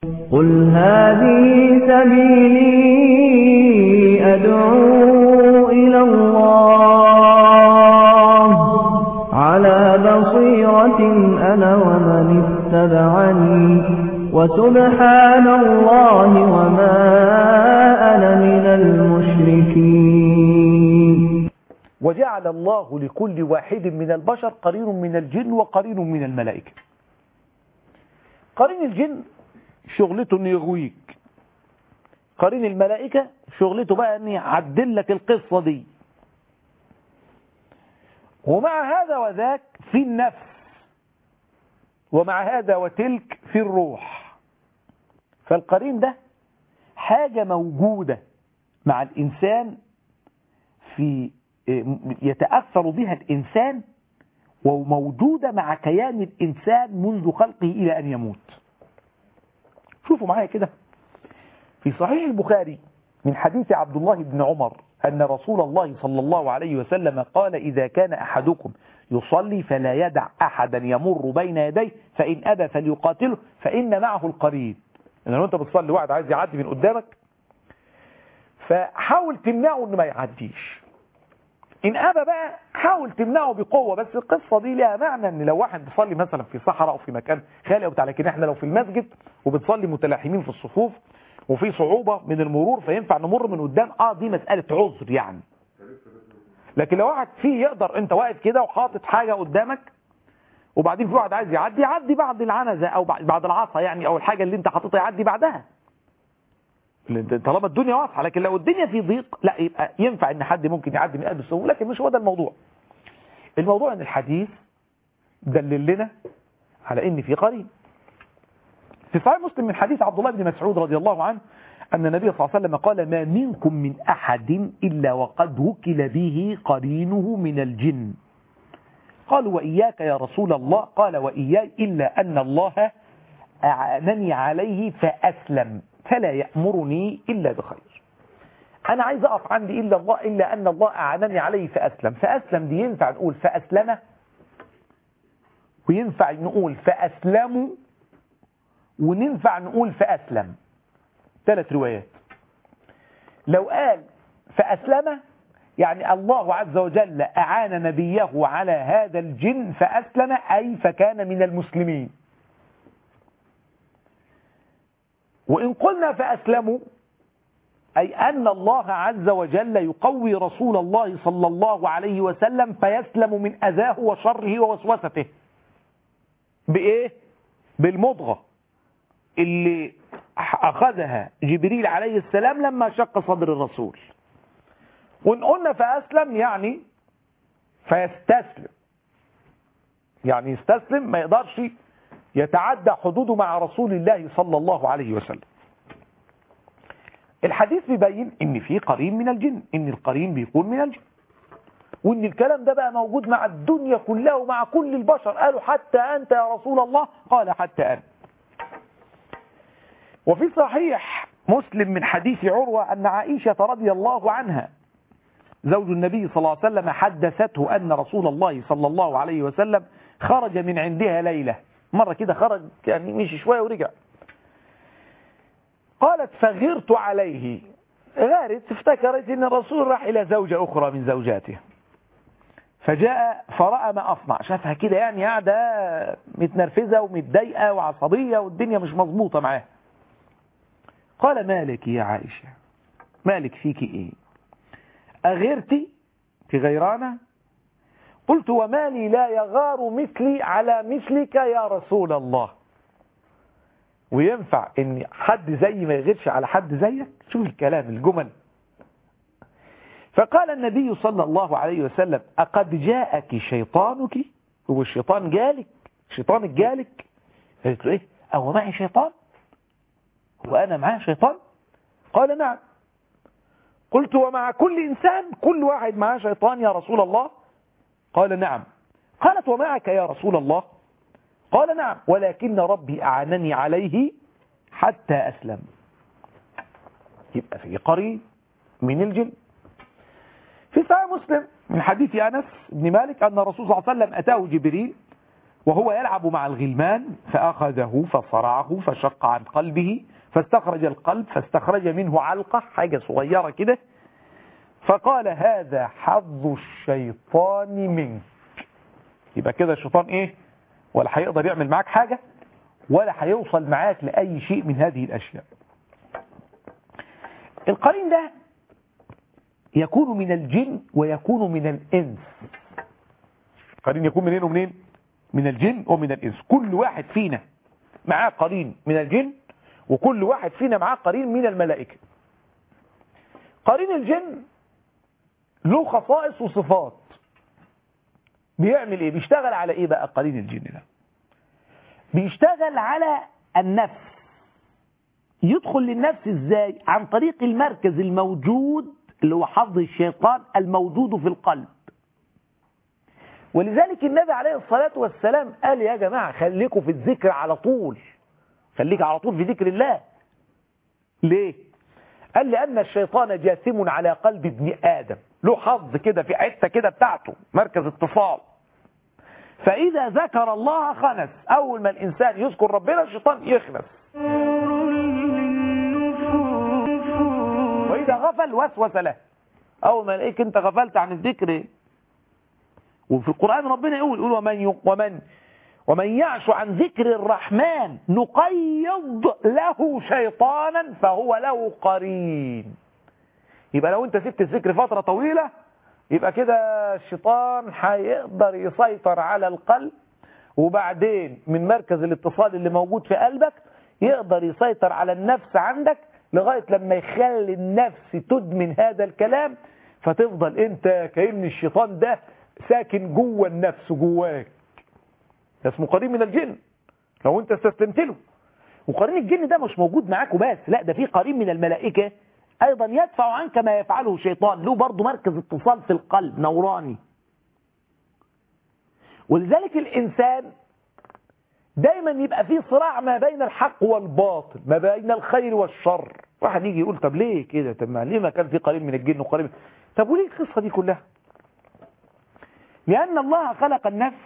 قل هذه سبيلي أدعو إلى الله على بصيرة أنا ومن اتبعني وسبحان الله وما أنا من المشركين وجعل الله لكل واحد من البشر قرين من الجن وقرين من الملائكة قرين الجن شغلته انه يغويك قرين الملائكة شغلته بقى انه يعدل لك القصة دي ومع هذا وذاك في النفس ومع هذا وتلك في الروح فالقرين ده حاجة موجودة مع الإنسان في يتأثر بها الإنسان وموجودة مع كيان الإنسان منذ خلقه إلى أن يموت شوفوا معايا كده في صحيح البخاري من حديث عبد الله بن عمر أن رسول الله صلى الله عليه وسلم قال إذا كان أحدكم يصلي فلا يدع أحدا يمر بين يديه فإن أبى فليقاتله فإن معه القرين يعني لو أنت بتصلي واحد عايز يعدي من قدامك فحاول تمنعه إنه ما يعديش إن أبى بقى حاول تمنعه بقوة بس القصة دي لها معنى إن لو واحد بيصلي مثلا في صحراء أو في مكان خالي أو بتاع لكن إحنا لو في المسجد وبتصلي متلاحمين في الصفوف وفي صعوبة من المرور فينفع نمر من قدام اه دي مسألة عذر يعني لكن لو واحد فيه يقدر انت واقف كده وحاطط حاجة قدامك وبعدين في واحد عايز يعدي يعدي بعد العنزة او بعد العصا يعني او الحاجة اللي انت حاططها يعدي بعدها طالما الدنيا واضحة لكن لو الدنيا في ضيق لا يبقى ينفع ان حد ممكن يعدي من قلب السهول لكن مش هو ده الموضوع الموضوع ان الحديث دلل لنا على ان في قرين في صحيح مسلم من حديث عبد الله بن مسعود رضي الله عنه أن النبي صلى الله عليه وسلم قال ما منكم من أحد إلا وقد وكل به قرينه من الجن قالوا وإياك يا رسول الله قال وإياي إلا أن الله أعانني عليه فأسلم فلا يأمرني إلا بخير أنا عايز أقف عندي إلا الله إلا أن الله أعانني عليه فأسلم فأسلم دي ينفع نقول فأسلم وينفع نقول فأسلموا وننفع نقول فأسلم ثلاث روايات لو قال فأسلم يعني الله عز وجل أعان نبيه على هذا الجن فأسلم أي فكان من المسلمين وإن قلنا فأسلموا أي أن الله عز وجل يقوي رسول الله صلى الله عليه وسلم فيسلم من أذاه وشره ووسوسته بإيه؟ بالمضغة اللي أخذها جبريل عليه السلام لما شق صدر الرسول وإن قلنا فأسلم يعني فيستسلم يعني يستسلم ما يقدرش يتعدى حدوده مع رسول الله صلى الله عليه وسلم الحديث بيبين ان في قرين من الجن ان القرين بيكون من الجن وان الكلام ده بقى موجود مع الدنيا كلها ومع كل البشر قالوا حتى انت يا رسول الله قال حتى انا وفي صحيح مسلم من حديث عروة أن عائشة رضي الله عنها زوج النبي صلى الله عليه وسلم حدثته أن رسول الله صلى الله عليه وسلم خرج من عندها ليلة مرة كده خرج يعني مشي شوية ورجع قالت فغرت عليه غارت افتكرت ان الرسول راح الى زوجة اخرى من زوجاته فجاء فرأى ما أصنع شافها كده يعني قاعدة متنرفزة ومتضايقة وعصبية والدنيا مش مظبوطة معاها قال مالك يا عائشة مالك فيك ايه أغيرتي في غيرانة قلت ومالي لا يغار مثلي على مثلك يا رسول الله وينفع ان حد زي ما يغيرش على حد زيك شوف الكلام الجمل فقال النبي صلى الله عليه وسلم أقد جاءك شيطانك هو الشيطان جالك شيطانك جالك قالت له ايه أو معي شيطان وأنا معاه شيطان قال نعم قلت ومع كل إنسان كل واحد معاه شيطان يا رسول الله قال نعم قالت ومعك يا رسول الله قال نعم ولكن ربي أعانني عليه حتى أسلم يبقى في قرين من الجن في صحيح مسلم من حديث أنس بن مالك أن الرسول صلى الله عليه وسلم أتاه جبريل وهو يلعب مع الغلمان فأخذه فصرعه فشق عن قلبه فاستخرج القلب فاستخرج منه علقة حاجة صغيرة كده فقال هذا حظ الشيطان منك يبقى كده الشيطان ايه ولا هيقدر يعمل معاك حاجة ولا هيوصل معاك لأي شيء من هذه الأشياء القرين ده يكون من الجن ويكون من الإنس قرين يكون منين ومنين من الجن ومن الإنس كل واحد فينا معاه قرين من الجن وكل واحد فينا معاه قرين من الملائكة قرين الجن له خصائص وصفات بيعمل ايه بيشتغل على ايه بقى قرين الجن ده بيشتغل على النفس يدخل للنفس ازاي عن طريق المركز الموجود اللي هو حظ الشيطان الموجود في القلب ولذلك النبي عليه الصلاة والسلام قال يا جماعة خليكم في الذكر على طول خليك على طول في ذكر الله ليه قال لأن الشيطان جاثم على قلب ابن آدم له حظ كده في حتة كده بتاعته مركز اتصال فإذا ذكر الله خنس أول ما الإنسان يذكر ربنا الشيطان يخنس وإذا غفل وسوس له أول ما يلاقيك أنت غفلت عن الذكر وفي القرآن ربنا يقول يقول ومن ي... ومن ومن يعش عن ذكر الرحمن نقيض له شيطانا فهو له قرين يبقى لو انت سبت الذكر فترة طويلة يبقى كده الشيطان هيقدر يسيطر على القلب وبعدين من مركز الاتصال اللي موجود في قلبك يقدر يسيطر على النفس عندك لغاية لما يخلي النفس تدمن هذا الكلام فتفضل انت كأن الشيطان ده ساكن جوه النفس جواك ده اسمه قرين من الجن لو انت استسلمت له وقرين الجن ده مش موجود معاك وبس لا ده في قرين من الملائكة ايضا يدفع عنك ما يفعله الشيطان له برضه مركز اتصال في القلب نوراني ولذلك الانسان دايما يبقى فيه صراع ما بين الحق والباطل ما بين الخير والشر واحد يجي يقول طب ليه كده طب ما ليه ما كان في قرين من الجن وقرين طب وليه القصه دي كلها لأن الله خلق النفس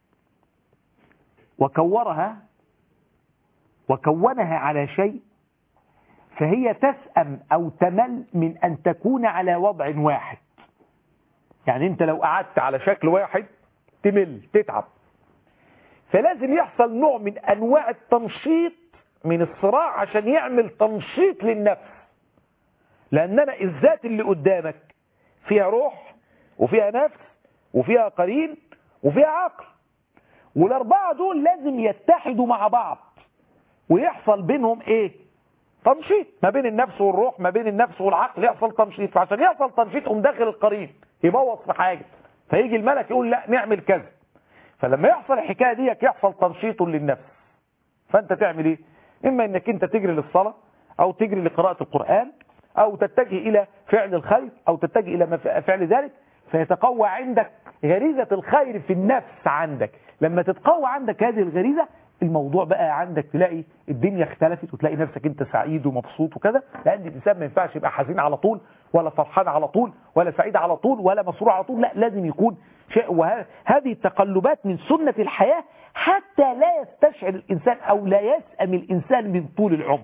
وكورها وكونها على شيء فهي تسأم أو تمل من أن تكون على وضع واحد يعني أنت لو قعدت على شكل واحد تمل تتعب فلازم يحصل نوع من أنواع التنشيط من الصراع عشان يعمل تنشيط للنفس لأننا الذات اللي قدامك فيها روح وفيها نفس وفيها قرين وفيها عقل والأربعة دول لازم يتحدوا مع بعض ويحصل بينهم ايه تنشيط ما بين النفس والروح ما بين النفس والعقل يحصل تنشيط فعشان يحصل تنشيط قوم داخل القرين يبوظ في حاجة فيجي الملك يقول لا نعمل كذا فلما يحصل الحكاية دي يحصل تنشيط للنفس فانت تعمل ايه اما انك انت تجري للصلاة او تجري لقراءة القرآن او تتجه الى فعل الخير او تتجه الى فعل ذلك فيتقوى عندك غريزة الخير في النفس عندك لما تتقوى عندك هذه الغريزة الموضوع بقى عندك تلاقي الدنيا اختلفت وتلاقي نفسك انت سعيد ومبسوط وكذا لان الانسان ما ينفعش يبقى حزين على طول ولا فرحان على طول ولا سعيد على طول ولا مسرور على طول لا لازم يكون شيء وهذه التقلبات من سنة الحياة حتى لا يستشعر الانسان او لا يسأم الانسان من طول العمر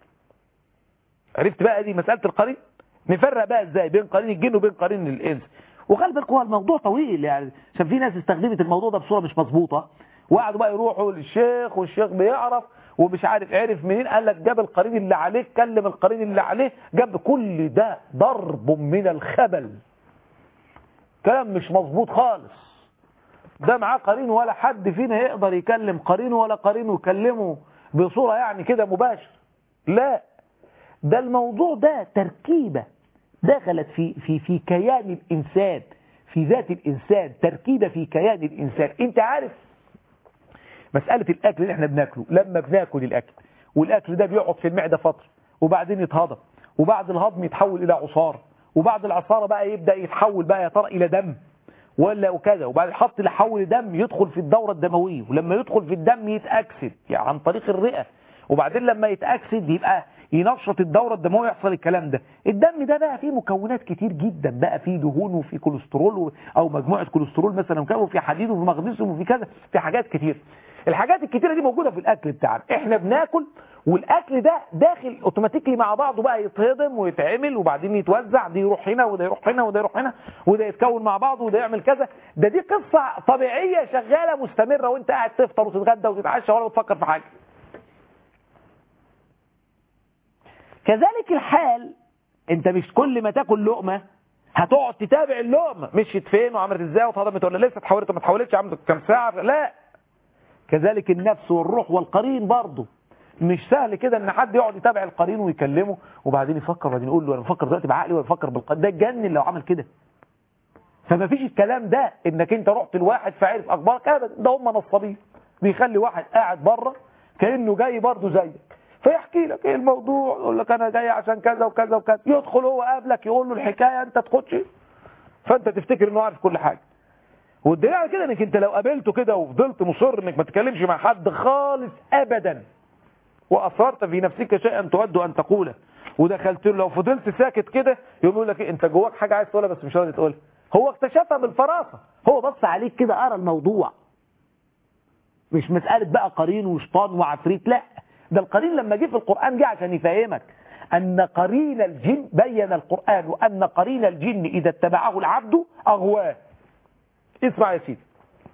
عرفت بقى دي مسألة القرين نفرق بقى ازاي بين قرين الجن وبين قرين الانس وخلي بالك هو الموضوع طويل يعني عشان في ناس استخدمت الموضوع ده بصوره مش مظبوطه وقعدوا بقى يروحوا للشيخ والشيخ بيعرف ومش عارف عرف منين قال لك جاب القرين اللي عليه كلم القرين اللي عليه جاب كل ده ضرب من الخبل كلام مش مظبوط خالص ده معاه قرين ولا حد فينا يقدر يكلم قرينه ولا قرينه يكلمه بصورة يعني كده مباشر لا ده الموضوع ده تركيبة دخلت في في في كيان الإنسان في ذات الإنسان تركيبة في كيان الإنسان أنت عارف مسألة الأكل اللي احنا بناكله لما بناكل الأكل والأكل ده بيقعد في المعدة فترة وبعدين يتهضم وبعد الهضم يتحول إلى عصارة وبعد العصارة بقى يبدأ يتحول بقى يا ترى إلى دم ولا وكذا وبعد الحط اللي حول دم يدخل في الدورة الدموية ولما يدخل في الدم يتأكسد يعني عن طريق الرئة وبعدين لما يتأكسد يبقى ينشط الدورة الدموية يحصل الكلام ده الدم ده بقى فيه مكونات كتير جدا بقى فيه دهون وفيه كوليسترول و- او مجموعة كوليسترول مثلا وكذا وفي حديد وفي مغنيسيوم وفي كذا في حاجات كتير الحاجات الكتيرة دي موجودة في الاكل بتاعنا احنا بناكل والاكل ده داخل اوتوماتيكلي مع بعضه بقى يتهضم ويتعمل وبعدين يتوزع ده يروح هنا وده يروح هنا وده يروح هنا وده يتكون مع بعضه وده يعمل كذا ده دي قصة طبيعية شغالة مستمرة وانت قاعد تفطر وتتغدى وتتعشى ولا بتفكر في حاجة كذلك الحال انت مش كل ما تاكل لقمة هتقعد تتابع اللقمة مشيت فين وعملت ازاي واتهضمت ولا لسه اتحولت ما اتحولتش عملت كام ساعة لا كذلك النفس والروح والقرين برضه مش سهل كده ان حد يقعد يتابع القرين ويكلمه وبعدين يفكر وبعدين يقول له انا بفكر دلوقتي بعقلي ولا بفكر بالقرين ده اتجنن لو عمل كده فما فيش الكلام ده انك انت رحت لواحد فعرف اخبارك ابدا ده هم نصابين بيخلي واحد قاعد بره كانه جاي برضه زيك فيحكي لك ايه الموضوع يقول لك انا جاي عشان كذا وكذا وكذا يدخل هو قابلك يقول له الحكايه انت تخدش فانت تفتكر انه عارف كل حاجه والدليل على كده انك انت لو قابلته كده وفضلت مصر انك ما تتكلمش مع حد خالص ابدا واصرت في نفسك شيئا تود ان تقوله ودخلت له لو فضلت ساكت كده يقوم يقول لك إيه انت جواك حاجه عايز تقولها بس مش راضي تقولها هو اكتشفها بالفراسه هو بص عليك كده قرا الموضوع مش مساله بقى قرين وشيطان وعفريت لا ده القرين لما جه في القران جه عشان يفهمك ان قرين الجن بين القران ان قرين الجن اذا اتبعه العبد اغواه اسمع يا سيدي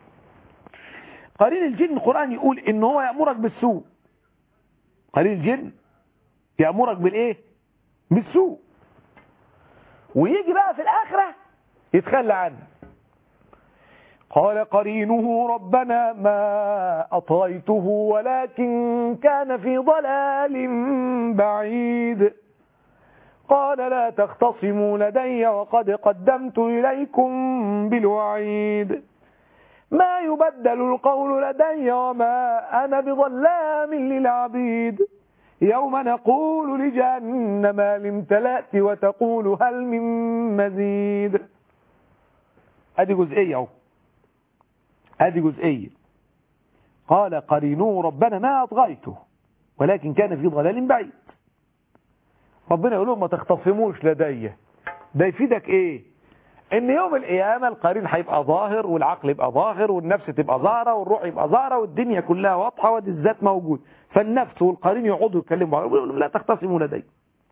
قرين الجن القرآن يقول ان هو يأمرك بالسوء قرين الجن يأمرك بالايه بالسوء ويجي بقى في الآخرة يتخلى عنه قال قرينه ربنا ما أطغيته ولكن كان في ضلال بعيد قال لا تختصموا لدي وقد قدمت إليكم بالوعيد ما يبدل القول لدي وما أنا بظلام للعبيد يوم نقول لجهنم هل امتلأت وتقول هل من مزيد ادي جزئية اهو ادي جزئية قال قرينوه ربنا ما أطغيته ولكن كان في ضلال بعيد ربنا يقول لهم ما تختصموش لدي ده يفيدك ايه ان يوم القيامة القرين هيبقى ظاهر والعقل يبقى ظاهر والنفس تبقى ظاهرة والروح يبقى ظاهرة والدنيا كلها واضحة وادي الذات موجود فالنفس والقرين يقعدوا يتكلموا بعض يقولوا لهم لا تختصموا لدي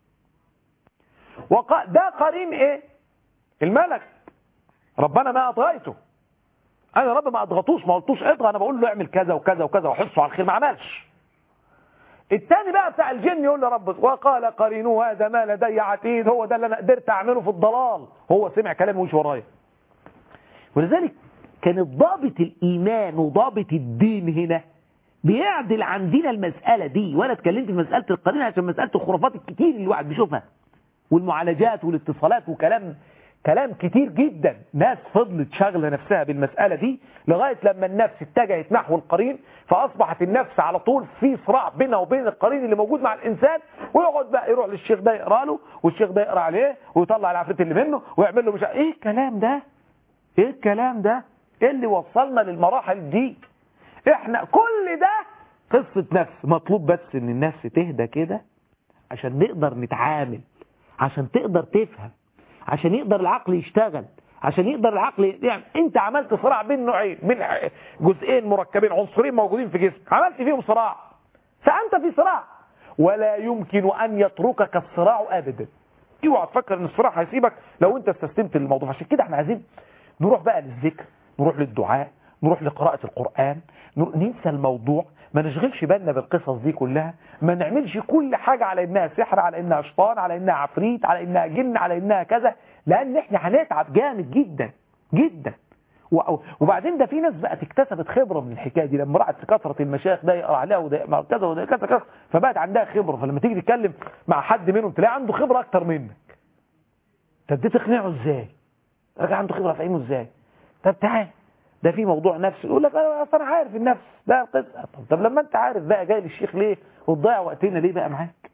وق... ده قرين ايه الملك ربنا ما اطغيته انا يا رب ما اضغطوش ما قلتوش اضغى انا بقول له اعمل كذا وكذا وكذا وحرصه على الخير ما عملش التاني بقى بتاع الجن يقول له رب وقال قرينه هذا ما لدي عتيد هو ده اللي انا قدرت اعمله في الضلال هو سمع كلامي ومش ورايا ولذلك كانت ضابط الايمان وضابط الدين هنا بيعدل عندنا المسألة دي وانا اتكلمت في مسألة القرين عشان مسألة الخرافات الكتير اللي الواحد بيشوفها والمعالجات والاتصالات وكلام كلام كتير جدا ناس فضلت شاغله نفسها بالمسألة دي لغاية لما النفس اتجهت نحو القرين فأصبحت النفس على طول في صراع بينها وبين القرين اللي موجود مع الإنسان ويقعد بقى يروح للشيخ ده يقرا له والشيخ ده يقرا عليه ويطلع العفريت اللي منه ويعمل له مش ايه الكلام ده ايه الكلام ده ايه اللي وصلنا للمراحل دي احنا كل ده قصة نفس مطلوب بس ان النفس تهدى كده عشان نقدر نتعامل عشان تقدر تفهم عشان يقدر العقل يشتغل عشان يقدر العقل يعني انت عملت صراع بين نوعين بين جزئين مركبين عنصرين موجودين في جسمك عملت فيهم صراع فانت في صراع ولا يمكن ان يتركك الصراع ابدا اوعى تفكر ان الصراع هيسيبك لو انت استسلمت للموضوع عشان كده احنا عايزين نروح بقى للذكر نروح للدعاء نروح لقراءة القرآن ننسى الموضوع ما نشغلش بالنا بالقصص دي كلها ما نعملش كل حاجة على انها سحر على انها شيطان على انها عفريت على انها جن على انها كذا لان احنا هنتعب جامد جدا جدا وبعدين ده في ناس بقت اكتسبت خبرة من الحكاية دي لما رأت كثرة المشايخ ده يقرا عليها وده يقرا كذا وده كذا كذا فبقت عندها خبرة فلما تيجي تتكلم مع حد منهم تلاقي عنده خبرة اكتر منك طب دي تقنعه ازاي راجع عنده خبرة فاهمه ازاي طب تعال ده في موضوع نفسي يقول لك انا اصلا عارف النفس ده القصه طب, طب لما انت عارف بقى جاي للشيخ ليه وتضيع وقتنا ليه بقى معاك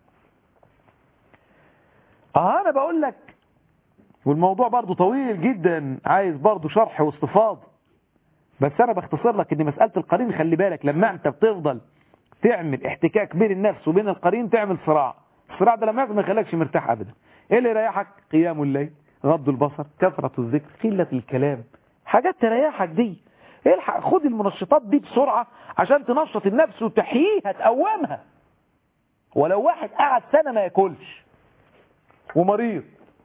اه انا بقول لك والموضوع برضو طويل جدا عايز برضو شرح واستفاض بس انا بختصر لك ان مسألة القرين خلي بالك لما انت بتفضل تعمل احتكاك بين النفس وبين القرين تعمل صراع الصراع ده لما يحصل ما يخليكش مرتاح ابدا ايه اللي يريحك قيام الليل غض البصر كثرة الذكر قلة الكلام حاجات تريحك دي الحق خد المنشطات دي بسرعة عشان تنشط النفس وتحييها تقومها ولو واحد قعد سنة ما ياكلش ومريض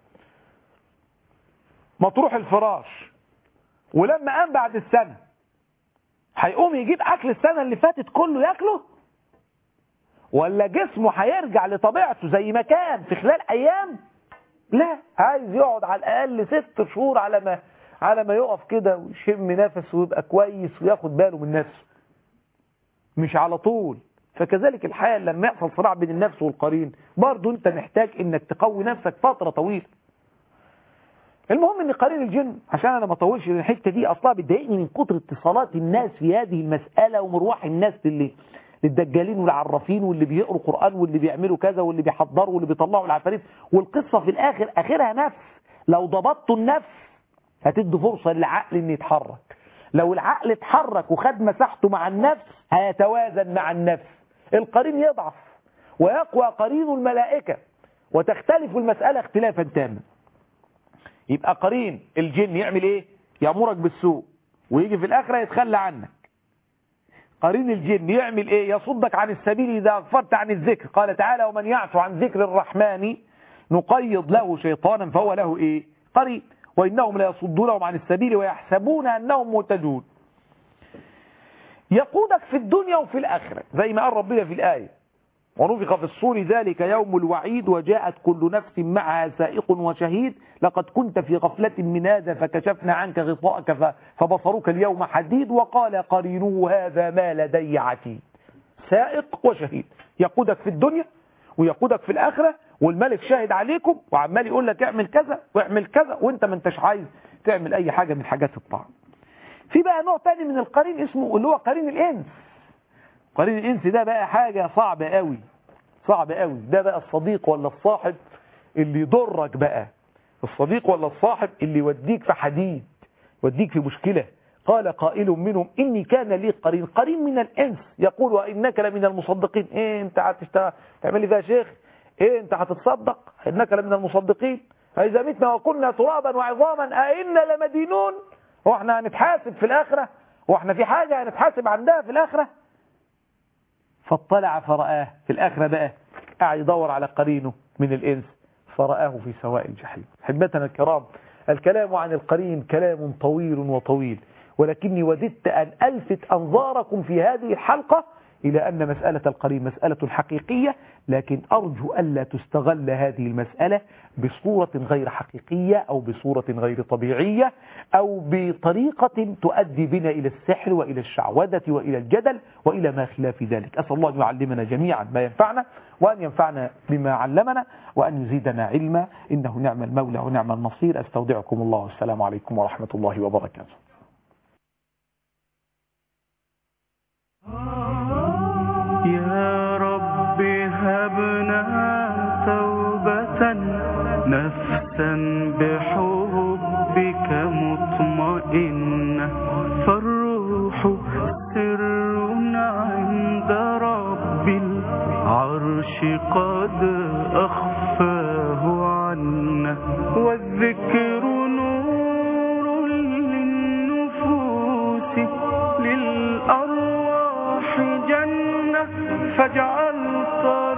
مطروح الفراش ولما قام بعد السنة هيقوم يجيب اكل السنة اللي فاتت كله ياكله ولا جسمه هيرجع لطبيعته زي ما كان في خلال ايام لا عايز يقعد على الاقل ست شهور على ما على ما يقف كده ويشم نفسه ويبقى كويس وياخد باله من نفسه مش على طول فكذلك الحال لما يحصل صراع بين النفس والقرين برضه انت محتاج انك تقوي نفسك فترة طويلة المهم ان قرين الجن عشان انا ما اطولش الحته دي اصلا بتضايقني من كتر اتصالات الناس في هذه المساله ومروح الناس اللي للدجالين والعرافين واللي بيقروا قران واللي بيعملوا كذا واللي بيحضروا واللي بيطلعوا العفاريت والقصه في الاخر اخرها نفس لو ضبطتوا النفس هتدوا فرصه للعقل ان يتحرك لو العقل اتحرك وخد مساحته مع النفس هيتوازن مع النفس القرين يضعف ويقوى قرين الملائكه وتختلف المساله اختلافا تاما يبقى قرين الجن يعمل ايه يأمرك بالسوء ويجي في الآخرة يتخلى عنك قرين الجن يعمل ايه يصدك عن السبيل إذا أغفرت عن الذكر قال تعالى ومن يعفو عن ذكر الرحمن نقيض له شيطانا فهو له ايه قرين وإنهم لا يصدونهم عن السبيل ويحسبون أنهم مهتدون يقودك في الدنيا وفي الآخرة زي ما قال ربنا في الآية ونفخ في الصور ذلك يوم الوعيد وجاءت كل نفس معها سائق وشهيد لقد كنت في غفلة من هذا فكشفنا عنك غطاءك فبصرك اليوم حديد وقال قرينه هذا ما لدي عتيد سائق وشهيد يقودك في الدنيا ويقودك في الآخرة والملك شاهد عليكم وعمال يقول لك اعمل كذا واعمل كذا وانت ما انتش عايز تعمل اي حاجة من حاجات الطاعة في بقى نوع تاني من القرين اسمه اللي هو قرين الانس قرين الانس ده بقى حاجة صعبة قوي صعبة قوي ده بقى الصديق ولا الصاحب اللي يضرك بقى الصديق ولا الصاحب اللي يوديك في حديد يوديك في مشكلة قال قائل منهم إني كان لي قرين قرين من الإنس يقول وإنك لمن المصدقين إيه أنت هتشتغل تعمل لي فيها شيخ إيه أنت هتتصدق إنك لمن المصدقين إذا متنا وكنا ترابا وعظاما أئنا لمدينون هو احنا هنتحاسب في الآخرة هو احنا في حاجة هنتحاسب عندها في الآخرة فاطلع فرآه في الآخرة بقى قاعد يدور على قرينه من الإنس فرآه في سواء الجحيم حبتنا الكرام الكلام عن القرين كلام طويل وطويل ولكني وددت أن ألفت أنظاركم في هذه الحلقة إلى أن مسألة القرين مسألة حقيقية لكن أرجو ألا تستغل هذه المسألة بصورة غير حقيقية أو بصورة غير طبيعية أو بطريقة تؤدي بنا إلى السحر وإلى الشعوذة وإلى الجدل وإلى ما خلاف ذلك أسأل الله أن يعلمنا جميعا ما ينفعنا وأن ينفعنا بما علمنا وأن يزيدنا علما إنه نعم المولى ونعم النصير أستودعكم الله والسلام عليكم ورحمة الله وبركاته يا رب هبنا توبة نفسا بحبك مطمئنة فالروح سر عند رب العرش قد أخفاه عنا والذكر نور للنفوس للأرواح جنة فاجعل